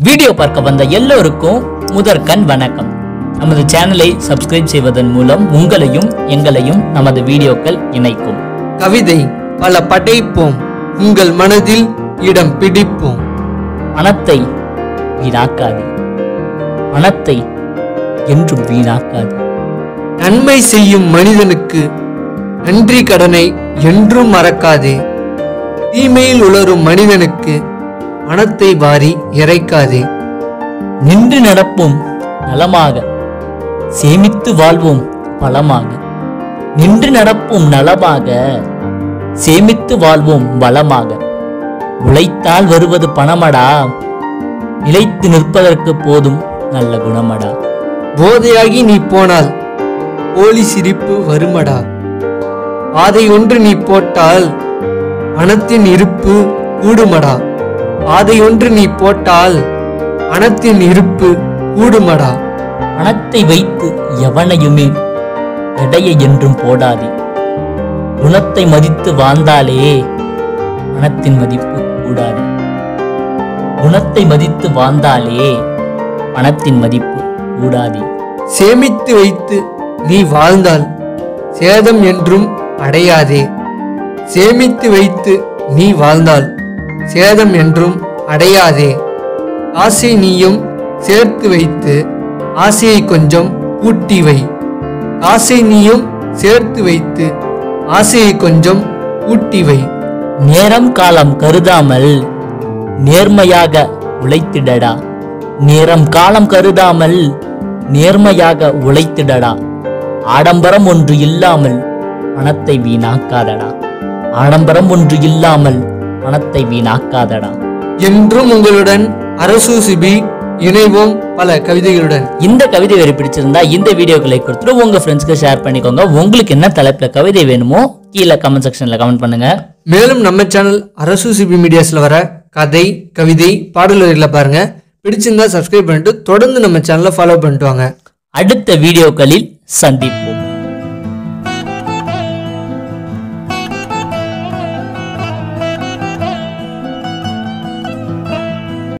video பார்க்க வந்த எல்லோருக்கும் முதற்கண் வணக்கம் நமது சேனலை சப்ஸ்கிரைப் செய்வதன் மூலம் உங்களையும் எங்களையும் நமது வீடியோக்கள் இணைக்கும் கவிதை பல படைப்போம் உங்கள் மனதில் இடம் பிடிப்போம் பணத்தை வீணாக்காது பணத்தை என்றும் வீணாக்காது நன்மை செய்யும் மனிதனுக்கு நன்றி கடனை என்றும் மறக்காதே தீமையில் உளரும் மனிதனுக்கு பணத்தை வாரி இறைக்காதே நின்று நடப்போம் நலமாக சேமித்து வாழ்வோம் பலமாக நின்று நடப்போம் நலமாக சேமித்து வாழ்வோம் பலமாக உழைத்தால் வருவது பணமடா நிலைத்து நிற்பதற்கு போதும் நல்ல குணமடா போதையாகி நீ போனால் போலி சிரிப்பு வருமடா பாதை ஒன்று நீ போட்டால் பணத்தின் இருப்பு கூடுமடா பாதை ஒன்று நீ போட்டால் பணத்தின் இருப்பு கூடுமடா பணத்தை வைத்து எவனையுமே எடையை என்றும் போடாதே குணத்தை மதித்து வாழ்ந்தாலே பணத்தின் மதிப்பு கூடாது குணத்தை மதித்து வாழ்ந்தாலே பணத்தின் மதிப்பு கூடாது சேமித்து வைத்து நீ வாழ்ந்தால் சேதம் என்றும் அடையாதே சேமித்து வைத்து நீ வாழ்ந்தால் சேதம் என்றும் அடையாதே ஆசை நீயும் சேர்த்து வைத்து ஆசையை கொஞ்சம் கூட்டி வை ஆசை நீயும் சேர்த்து வைத்து ஆசையை கொஞ்சம் கூட்டி வை நேரம் காலம் கருதாமல் நேர்மையாக உழைத்திடடா நேரம் காலம் கருதாமல் நேர்மையாக உழைத்திடடா ஆடம்பரம் ஒன்று இல்லாமல் பணத்தை வீணாக்காதடா ஆடம்பரம் ஒன்று இல்லாமல் பணத்தை வீணாக்காதடா என்றும் உங்களுடன் அரசு சிபி இணைவோம் பல கவிதைகளுடன் இந்த கவிதை வரி பிடிச்சிருந்தா இந்த வீடியோக்களை கொடுத்துட்டு உங்க ஃப்ரெண்ட்ஸ்க்கு ஷேர் பண்ணிக்கோங்க உங்களுக்கு என்ன தலைப்புல கவிதை வேணுமோ கீழே கமெண்ட் செக்ஷன்ல கமெண்ட் பண்ணுங்க மேலும் நம்ம சேனல் அரசு சிபி மீடியாஸ்ல வர கதை கவிதை பாடல் வரிகளை பாருங்க பிடிச்சிருந்தா சப்ஸ்கிரைப் பண்ணிட்டு தொடர்ந்து நம்ம சேனலை ஃபாலோ பண்ணிட்டு வாங்க அடுத்த வீடியோக்களில் சந்திப்போம்